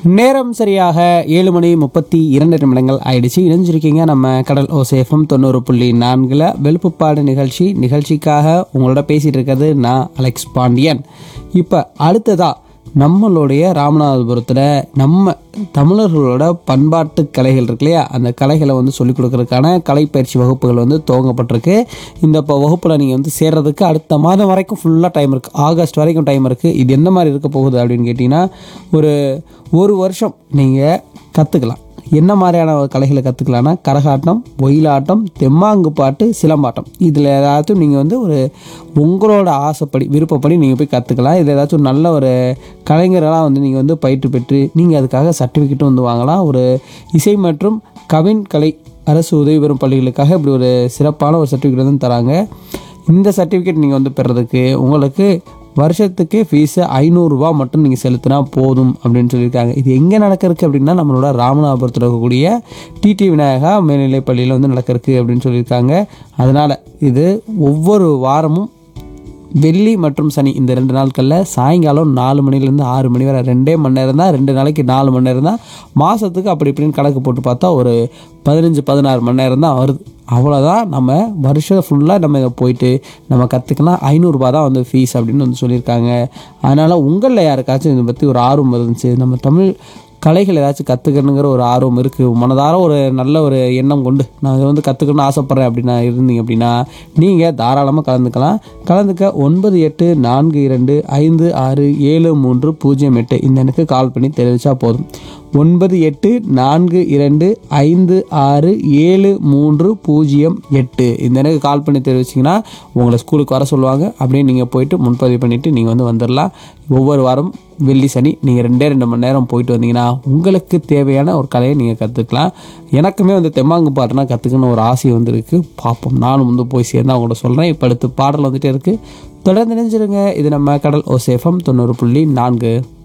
நேரம் சரியாக ஏழு மணி முப்பத்தி இரண்டு நிமிடங்கள் ஆயிடுச்சு இணைஞ்சிருக்கீங்க நம்ம கடல் ஓசேஃபம் தொண்ணூறு புள்ளி நான்கில் வெளுப்புப்பாடு நிகழ்ச்சி நிகழ்ச்சிக்காக உங்களோட பேசிகிட்டு இருக்கிறது நான் அலெக்ஸ் பாண்டியன் இப்போ அடுத்ததா நம்மளுடைய ராமநாதபுரத்தில் நம்ம தமிழர்களோட பண்பாட்டு கலைகள் இருக்கு இல்லையா அந்த கலைகளை வந்து சொல்லிக் கொடுக்கறதுக்கான கலைப்பயிற்சி வகுப்புகள் வந்து துவங்கப்பட்டிருக்கு இந்த இப்போ வகுப்பில் நீங்கள் வந்து சேர்றதுக்கு அடுத்த மாதம் வரைக்கும் ஃபுல்லாக டைம் இருக்குது ஆகஸ்ட் வரைக்கும் டைம் இருக்குது இது எந்த மாதிரி இருக்க போகுது அப்படின்னு கேட்டிங்கன்னா ஒரு ஒரு வருஷம் நீங்கள் கற்றுக்கலாம் என்ன மாதிரியான கலைகளை கற்றுக்கலாம்னா கரகாட்டம் ஒயிலாட்டம் தெம்மாங்கு பாட்டு சிலம்பாட்டம் இதில் ஏதாச்சும் நீங்கள் வந்து ஒரு உங்களோட ஆசைப்படி விருப்பப்படி நீங்கள் போய் கற்றுக்கலாம் இது ஏதாச்சும் ஒரு நல்ல ஒரு கலைஞர்களாக வந்து நீங்கள் வந்து பயிற்று பெற்று நீங்கள் அதுக்காக சர்டிஃபிகேட்டும் வந்து வாங்கலாம் ஒரு இசை மற்றும் கவின் கலை அரசு உதவி பெறும் பள்ளிகளுக்காக இப்படி ஒரு சிறப்பான ஒரு சர்டிஃபிகேட் வந்து தராங்க இந்த சர்டிஃபிகேட் நீங்கள் வந்து பெறதுக்கு உங்களுக்கு வருஷத்துக்கு ஃபீஸு ஐநூறுரூவா மட்டும் நீங்கள் செலுத்தினா போதும் அப்படின்னு சொல்லியிருக்காங்க இது எங்கே நடக்கிறதுக்கு அப்படின்னா நம்மளோட ராமநாதபுரத்தில் இருக்கக்கூடிய டிடி விநாயகா மேல்நிலைப் பள்ளியில் வந்து நடக்கிறதுக்கு அப்படின்னு சொல்லியிருக்காங்க அதனால் இது ஒவ்வொரு வாரமும் வெள்ளி மற்றும் சனி இந்த ரெண்டு நாட்களில் சாயங்காலம் நாலு மணிலேருந்து ஆறு மணி வரை ரெண்டே மணி நேரம் தான் ரெண்டு நாளைக்கு நாலு மணி நேரம் தான் மாதத்துக்கு அப்படி இப்படின்னு கணக்கு போட்டு பார்த்தா ஒரு பதினஞ்சு பதினாறு மணி நேரம் தான் வருது அவ்வளோதான் நம்ம வருஷம் ஃபுல்லாக நம்ம இதை போயிட்டு நம்ம கற்றுக்கலாம் ஐநூறுரூபா தான் வந்து ஃபீஸ் அப்படின்னு வந்து சொல்லியிருக்காங்க அதனால் உங்களில் யாருக்காச்சும் இதை பற்றி ஒரு ஆர்வம் இருந்துச்சு நம்ம தமிழ் கலைகள் ஏதாச்சும் கற்றுக்கணுங்கிற ஒரு ஆர்வம் இருக்குது மனதார ஒரு நல்ல ஒரு எண்ணம் கொண்டு நான் இதை வந்து கற்றுக்கணும்னு ஆசைப்பட்றேன் அப்படின்னா இருந்தீங்க அப்படின்னா நீங்கள் தாராளமாக கலந்துக்கலாம் கலந்துக்க ஒன்பது எட்டு நான்கு இரண்டு ஐந்து ஆறு ஏழு மூன்று பூஜ்ஜியம் எட்டு இந்த எனக்கு கால் பண்ணி தெரிவித்தா போதும் ஒன்பது எட்டு நான்கு இரண்டு ஐந்து ஆறு ஏழு மூன்று பூஜ்ஜியம் எட்டு இந்த எனக்கு கால் பண்ணி தெரிவிச்சிங்கன்னா உங்களை ஸ்கூலுக்கு வர சொல்லுவாங்க அப்படியே நீங்கள் போயிட்டு முன்பதிவு பண்ணிவிட்டு நீங்கள் வந்து வந்துடலாம் ஒவ்வொரு வாரம் வெள்ளி சனி நீங்கள் ரெண்டே ரெண்டு மணி நேரம் போயிட்டு வந்தீங்கன்னா உங்களுக்கு தேவையான ஒரு கலையை நீங்கள் கற்றுக்கலாம் எனக்குமே வந்து தெம்மாங்கு பாட்டுனா கற்றுக்கணும் ஒரு ஆசை வந்து இருக்குது பார்ப்போம் நானும் வந்து போய் சேர்ந்து அவங்கள்ட்ட சொல்கிறேன் இப்போ அடுத்து பாடல் வந்துட்டே இருக்குது தொடர்ந்து நினைஞ்சிருங்க இது நம்ம கடல் ஓசேஃபம் தொண்ணூறு புள்ளி நான்கு